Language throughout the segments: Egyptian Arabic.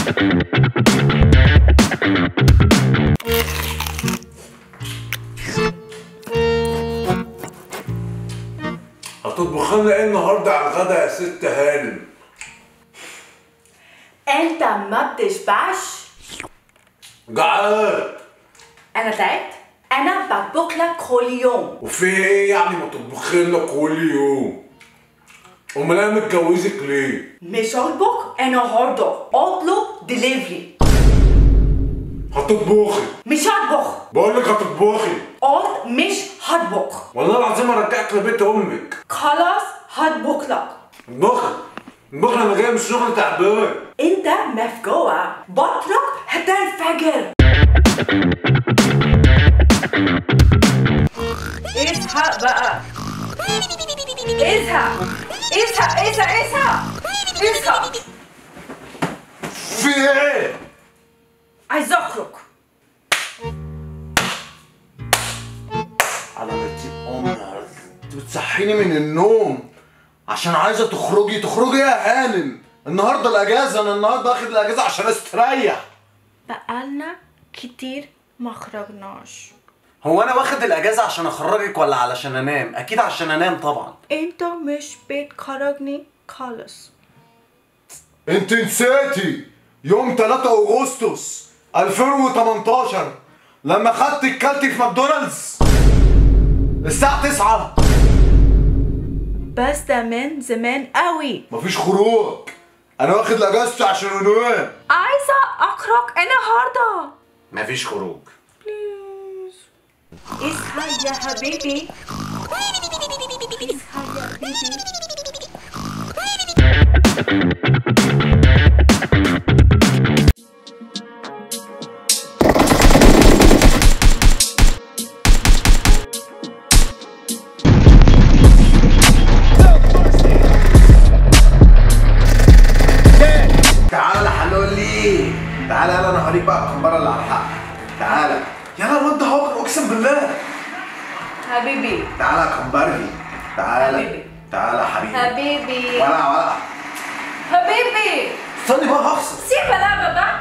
هتطبخ لنا ايه النهارده على الغدا يا ست هانم؟ انت ما بتشبعش جعان انا تعبت انا بطبخ لك كل يوم وفي ايه يعني ما تطبخ لنا كل يوم؟ امال انا متجوزك ليه؟ مش اطبخ النهارده اطلب دليفري هتطبخي مش هطبخ بقول لك هتطبخي قلت مش هطبخ والله العظيم ارجعك لبيت امك خلاص هطبخ لك اطبخي اطبخي انا جاي من الشغل تعبان انت مفجوع بطلك هتنفجر اصحى بقى اصحى اصحى اصحى اصحى اصحى في ايه؟ عايز اخرج على بنتي امها انت بتصحيني من النوم عشان عايزه تخرجي تخرجي يا هانم النهارده الاجازه انا النهارده واخد الاجازه عشان استريح بقالنا كتير ما خرجناش هو انا واخد الاجازه عشان اخرجك ولا علشان انام اكيد عشان انام طبعا انت مش بتخرجني خالص انت نسيتي يوم 3 اغسطس 2018 لما خدت الكلتي في ماكدونالدز الساعه 9 بس ده من زمان قوي مفيش خروج انا واخد اجازتي عشان انام عايزة اخرج النهاردة مفيش خروج اصحى يا حبيبي اصحى يا حبيبي تعالى حلولي تعالى يلا انا هوريك بقى الكمبره اللي على الحق تعالى يلا الواد ده هو اقسم بالله حبيبي تعالى يا كمبرجي تعالى حبيبي. تعالى يا حبيبي حبيبي ولا ولا حبيبي استني بقى هخسر سيب لعبة بقى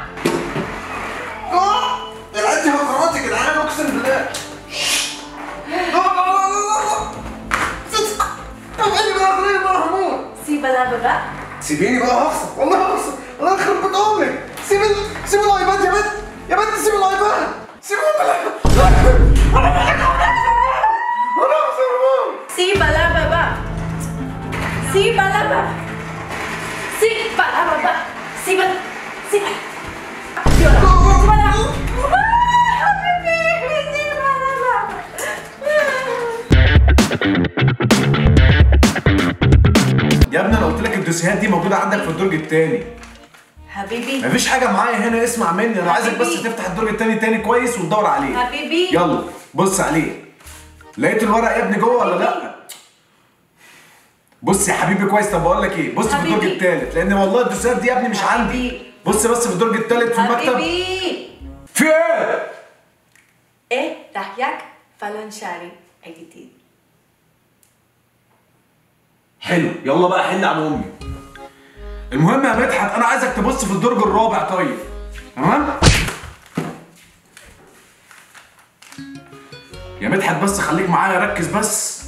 اه العدي مكرونات يا جدعان اقسم بالله لا لا لا لا لا طب ايه بقى غريب بقى هموت سيب لعبة بقى سيبيني بقى هخسر والله هخسر الله يخرب بيت امك سيب ال... سيب الايباد يا بنت يا بنت سيب الايباد سيب الايباد انا هخسر موت سيب لعبة بقى سيب لعبة سيب لعبة بقى سيب سيب سيب لعبة حبيبي سيب لعبة يا ابني انا قلت لك الدوسيهات دي موجوده عندك في الدرج الثاني حبيبي مفيش حاجه معايا هنا اسمع مني انا عايزك بس حبيبي. تفتح الدرج الثاني تاني كويس وتدور عليه حبيبي يلا بص عليه لقيت الورق يا ابني جوه ولا لا بص يا حبيبي كويس طب بقول لك ايه بص في الدرج حبيبي. الثالث لان والله الدوسيهات دي يا ابني مش عندي حبيبي. بص بس في الدرج الثالث في المكتب حبيبي في ايه ايه رأيك فلانشاري الجديد حلو يلا بقى حل عن امي المهم يا مدحت انا عايزك تبص في الدرج الرابع طيب تمام يا مدحت بس خليك معايا ركز بس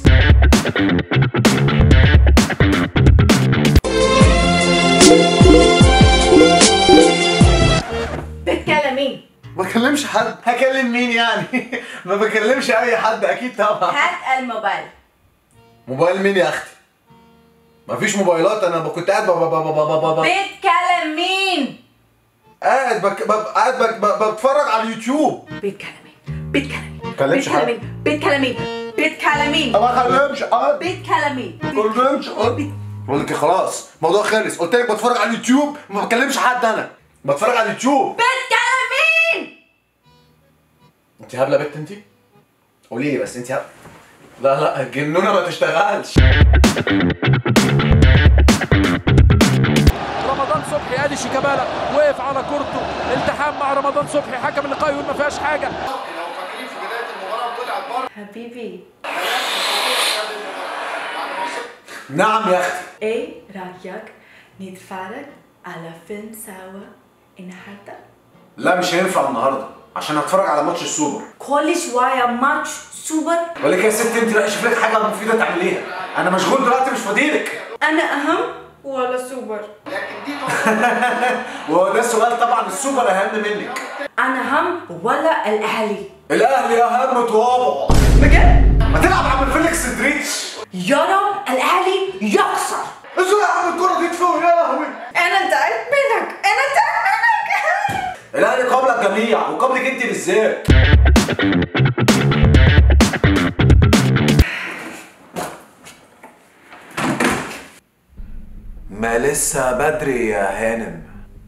بتكلمين ما بكلمش حد هكلم مين يعني ما بكلمش اي حد اكيد طبعا هات الموبايل موبايل مين يا اختي مفيش موبايلات انا كنت قاعد بابا بابا بابا بابا بتكلم مين قاعد بك... بب... قاعد بك... ب... بتفرج على اليوتيوب بتكلمين بتكلمين بتكلمش حد. بتكلمين بتكلمين بتكلمين ما بكلمش حد بتكلمين ما بكلمش حد بقول لك إيه، خلاص الموضوع خلص قلت لك بتفرج على اليوتيوب ما بكلمش حد انا بتفرج على اليوتيوب بتكلمين انت هبله بنت انت قولي لي بس انت هبله لا لا الجنونه ما تشتغلش رمضان صبحي ادي شيكابالا وقف على كورته التحام مع رمضان صبحي حكم اللقاء يقول ما فيهاش حاجه حبيبي نعم يا اختي ايه رأيك نتفرج على فيلم سوا النهارده لا مش هينفع النهارده عشان هتفرج على ماتش السوبر كل شويه ماتش سوبر بقول لك يا ست انت لا شوف لك حاجه مفيده تعمليها انا مشغول دلوقتي مش فاضيلك انا اهم ولا سوبر وهو ده السؤال طبعا السوبر اهم منك انا اهم ولا الاهلي الاهلي اهم طوابع بجد ما تلعب عم فيليكس دريتش يا رب الاهلي يخسر ازاي يا عم الكره دي تفوق يا لهوي انا تعبت منك انا تعبت منك الاهلي قبل الجميع وقبلك انت بالذات ما لسه بدري يا هانم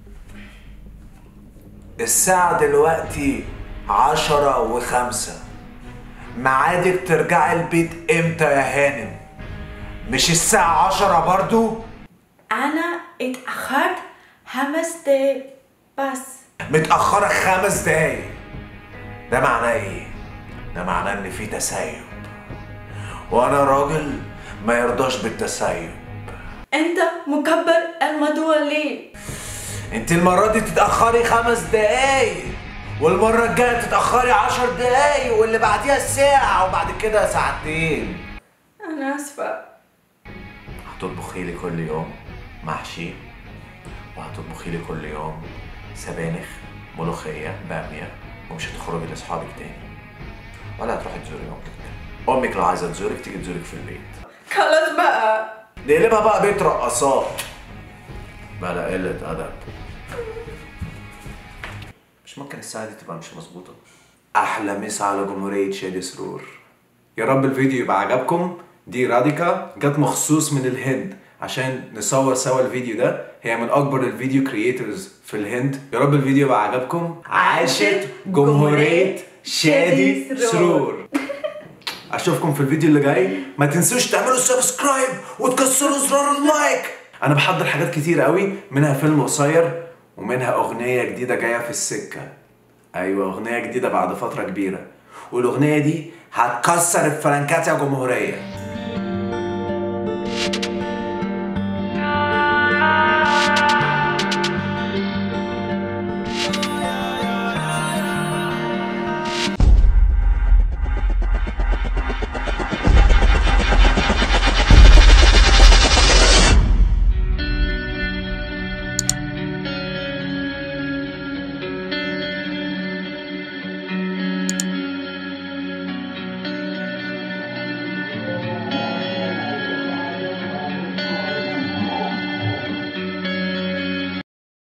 الساعة دلوقتي عشرة وخمسة معادك ترجعي البيت امتى يا هانم مش الساعة عشرة برضو انا اتاخرت خمس دقايق بس متأخرة خمس دقايق ده معناه ايه؟ ده معناه ان في تسيب وانا راجل ما يرضاش بالتسيب انت مكبر الموضوع ليه انت المرة دي تتأخري خمس دقايق والمرة الجاية تتأخري عشر دقايق واللي بعديها ساعة وبعد كده ساعتين انا اسفه هتطبخي لي كل يوم محشي وهتطبخي لي كل يوم سبانخ ملوخية بامية ومش هتخرجي لاصحابك تاني ولا هتروحي تزوري امك امك لو عايزة تزورك تيجي تزورك في البيت خلاص بقى نقلبها بقى بيت رقصات بلا قلة أدب مش ممكن الساعة دي تبقى مش مظبوطة أحلى مسا على جمهورية شادي سرور يا رب الفيديو يبقى عجبكم دي راديكا جت مخصوص من الهند عشان نصور سوا الفيديو ده هي من أكبر الفيديو كرييترز في الهند يا رب الفيديو يبقى عجبكم عاشت جمهورية شادي سرور اشوفكم في الفيديو اللي جاي ما تنسوش تعملوا سبسكرايب وتكسروا زرار اللايك انا بحضر حاجات كتير قوي منها فيلم قصير ومنها اغنيه جديده جايه في السكه ايوه اغنيه جديده بعد فتره كبيره والاغنيه دي هتكسر الفلانكات يا جمهوريه